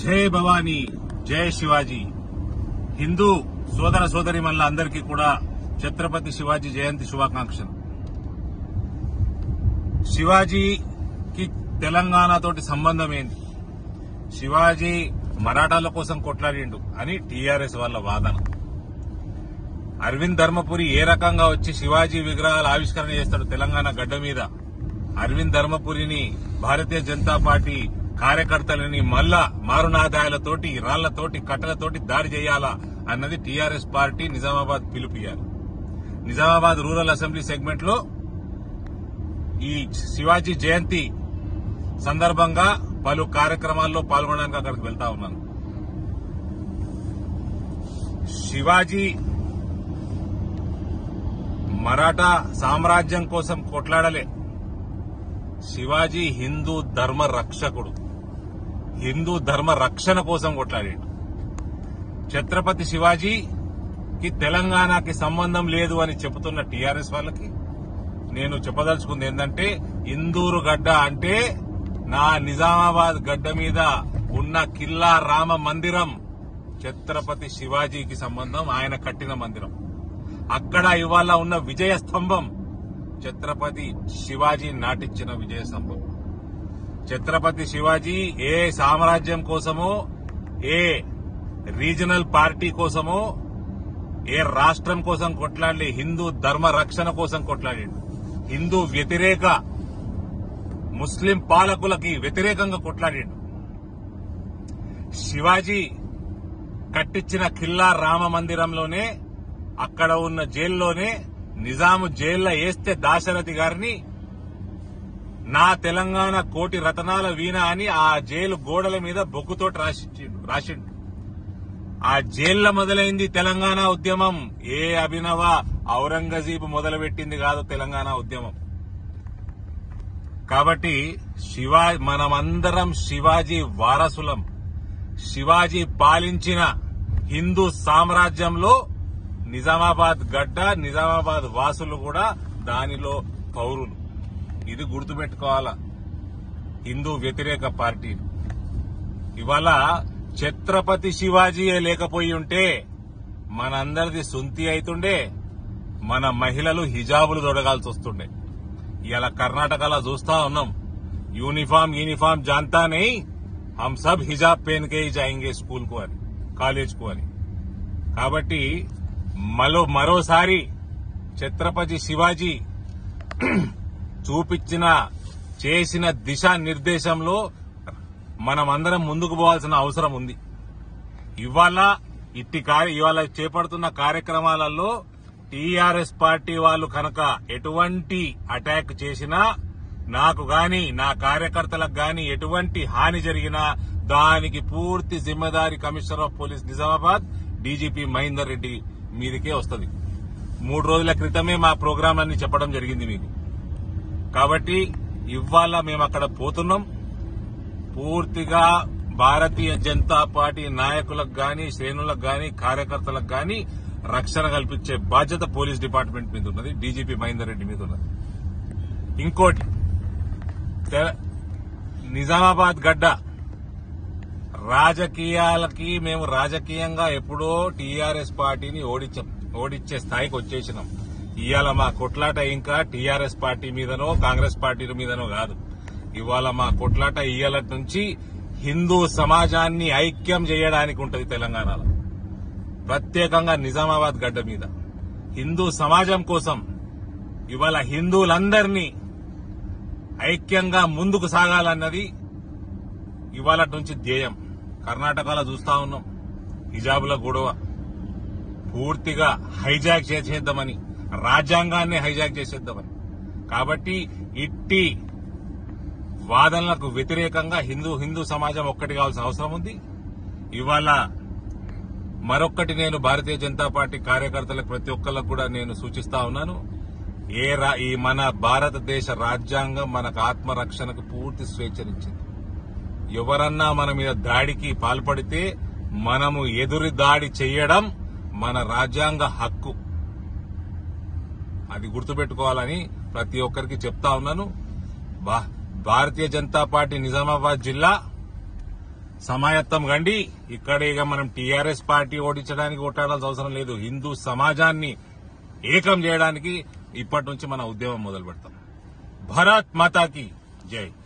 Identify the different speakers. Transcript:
Speaker 1: జై భవానీ జై శివాజీ హిందూ సోదర సోదరి అందరికీ కూడా ఛత్రపతి శివాజీ జయంతి శుభాకాంక్షలు శివాజీకి తెలంగాణతోటి సంబంధం ఏంది శివాజీ మరాఠాల కోసం కొట్లాడిండు అని టీఆర్ఎస్ వాళ్ళ వాదన అరవింద్ ధర్మపురి ఏ రకంగా వచ్చి శివాజీ విగ్రహాల ఆవిష్కరణ చేస్తాడు తెలంగాణ గడ్డ మీద అరవింద్ ధర్మపురిని భారతీయ జనతా పార్టీ కార్యకర్తలని మళ్ళా మారునాదాయాలతోటి రాళ్లతోటి కట్టలతోటి దాడి చేయాలా అన్నది టీఆర్ఎస్ పార్టీ నిజామాబాద్ పిలుపుయారు నిజామాబాద్ రూరల్ అసెంబ్లీ సెగ్మెంట్ లో ఈ శివాజీ జయంతి సందర్భంగా పలు కార్యక్రమాల్లో పాల్గొనడానికి అక్కడికి వెళ్తా ఉన్నాను శివాజీ మరాఠా సామ్రాజ్యం కోసం కొట్లాడలే శివాజీ హిందూ ధర్మ రక్షకుడు హిందూ ధర్మ రక్షణ కోసం కొట్లాడాడు ఛత్రపతి శివాజీకి తెలంగాణకి సంబంధం లేదు అని చెబుతున్న టీఆర్ఎస్ వాళ్ళకి నేను చెప్పదలుచుకుంది ఏంటంటే ఇందూరు గడ్డ అంటే నా నిజామాబాద్ గడ్డ మీద ఉన్న కిల్లా రామ మందిరం ఛత్రపతి శివాజీకి సంబంధం ఆయన కట్టిన మందిరం అక్కడ ఇవాళ ఉన్న విజయ స్తంభం ఛత్రపతి శివాజీ నాటించిన విజయ స్తంభం ఛత్రపతి శివాజీ ఏ సామ్రాజ్యం కోసమో ఏ రీజనల్ పార్టీ కోసమో ఏ రాష్ట్రం కోసం కొట్లాడి హిందూ ధర్మ రక్షణ కోసం కొట్లాడాడు హిందూ వ్యతిరేక ముస్లిం పాలకులకి వ్యతిరేకంగా కొట్లాడాడు శివాజీ కట్టించిన ఖిల్లా రామ మందిరంలోనే అక్కడ ఉన్న జైల్లోనే నిజాము జైల్లో వేస్తే దాశరథి గారిని నా తెలంగాణ కోటి రతనాల వీణ అని ఆ జైలు గోడల మీద బొగ్గుతోటి రాసిచ్చిండు రాసిండు ఆ జైల్లో మొదలైంది తెలంగాణ ఉద్యమం ఏ అభినవ ఔరంగజీబ్ మొదలుపెట్టింది కాదు తెలంగాణ ఉద్యమం కాబట్టి శివా మనమందరం శివాజీ వారసులం శివాజీ పాలించిన హిందూ సామ్రాజ్యంలో నిజామాబాద్ గడ్డ నిజామాబాద్ వాసులు కూడా దానిలో పౌరులు ఇది గుర్తుపెట్టుకోవాలా హిందూ వ్యతిరేక పార్టీలు ఇవాళ ఛత్రపతి శివాజీయే లేకపోయి ఉంటే మనందరిది సొంతి అవుతుండే మన మహిళలు హిజాబులు తొడగాల్సి వస్తుండే ఇలా కర్ణాటకలో చూస్తా ఉన్నాం యూనిఫామ్ యూనిఫామ్ జాంతా నై హమ్ సబ్ హిజాబ్ పెన్ కే జాయింగే స్కూల్ కు అని కాలేజ్ కు అని కాబట్టి మరో మరోసారి ఛత్రపతి శివాజీ చూపించిన చేసిన దిశా నిర్దేశంలో మనమందరం ముందుకు పోవాల్సిన అవసరం ఉంది ఇవాళ ఇట్టి కార్య ఇవాళ చేపడుతున్న కార్యక్రమాలలో టీఆర్ఎస్ పార్టీ వాళ్ళు కనుక ఎటువంటి అటాక్ చేసినా నాకు గాని నా కార్యకర్తలకు గాని ఎటువంటి హాని జరిగినా దానికి పూర్తి జిమ్మదారి commissioner of police Nizamabad DGP Mahender Reddy మీదకే వస్తుంది మూడు రోజుల క్రితమే మా ప్రోగ్రాం అన్ని చెప్పడం జరిగింది మీకు కాబట్టి ఇవాళ మేము అక్కడ పోతున్నాం పూర్తిగా భారతీయ జనతా పార్టీ నాయకులకు గాని శ్రేణులకు గాని కార్యకర్తలకు గాని రక్షణ కల్పించే బాధ్యత పోలీస్ డిపార్ట్మెంట్ మీద ఉన్నది డీజీపీ మహేందర్ రెడ్డి మీద ఉన్నది ఇంకోటి తె- నిజామాబాద్ గడ్డ రాజకీయాలకి మేము రాజకీయంగా ఎప్పుడో టీఆర్ఎస్ పార్టీని ఓడించాం ఓడించే స్థాయికి వచ్చేసినాం ఇవాళ మా కొట్లాట ఇంకా టీఆర్ఎస్ పార్టీ మీదనో కాంగ్రెస్ పార్టీ మీదనో కాదు ఇవాళ మా కొట్లాట ఇవాళ నుంచి హిందూ సమాజాన్ని ఐక్యం చేయడానికి ఉంటది తెలంగాణలో ప్రత్యేకంగా నిజామాబాద్ గడ్డ మీద హిందూ సమాజం కోసం ఇవాళ హిందువులందరినీ ఐక్యంగా ముందుకు సాగాలన్నది ఇవాళ నుంచి ధ్యేయం కర్ణాటకలో చూస్తా ఉన్నాం హిజాబుల గొడవ పూర్తిగా హైజాక్ చేసేద్దామని రాజ్యాంగాన్ని హైజాక్ చేసేద్దామని కాబట్టి ఇట్టి వాదనలకు వ్యతిరేకంగా హిందూ హిందూ సమాజం ఒక్కటి కావాల్సిన అవసరం ఉంది ఇవాళ మరొక్కటి నేను భారతీయ జనతా పార్టీ కార్యకర్తలకు ప్రతి ఒక్కరికి కూడా నేను సూచిస్తా ఉన్నాను ఏ రా- ఈ మన భారతదేశ రాజ్యాంగం మనకు ఆత్మరక్షణకు పూర్తి స్వేచ్ఛనిచ్చింది ఎవరన్నా మన మీద దాడికి పాల్పడితే మనము ఎదురు దాడి చేయడం మన రాజ్యాంగ హక్కు అది గుర్తుపెట్టుకోవాలని ప్రతి ఒక్కరికి చెప్తా ఉన్నాను భా- భారతీయ జనతా పార్టీ నిజామాబాద్ జిల్లా సమాయత్తం గండి ఇక్కడ ఇక మనం టీఆర్ఎస్ పార్టీ ఓడించడానికి కొట్టాడాల్సిన అవసరం లేదు హిందూ సమాజాన్ని ఏకం చేయడానికి ఇప్పటి నుంచి మన ఉద్యమం మొదలు పెడతాం భరత్ మాతాకి జై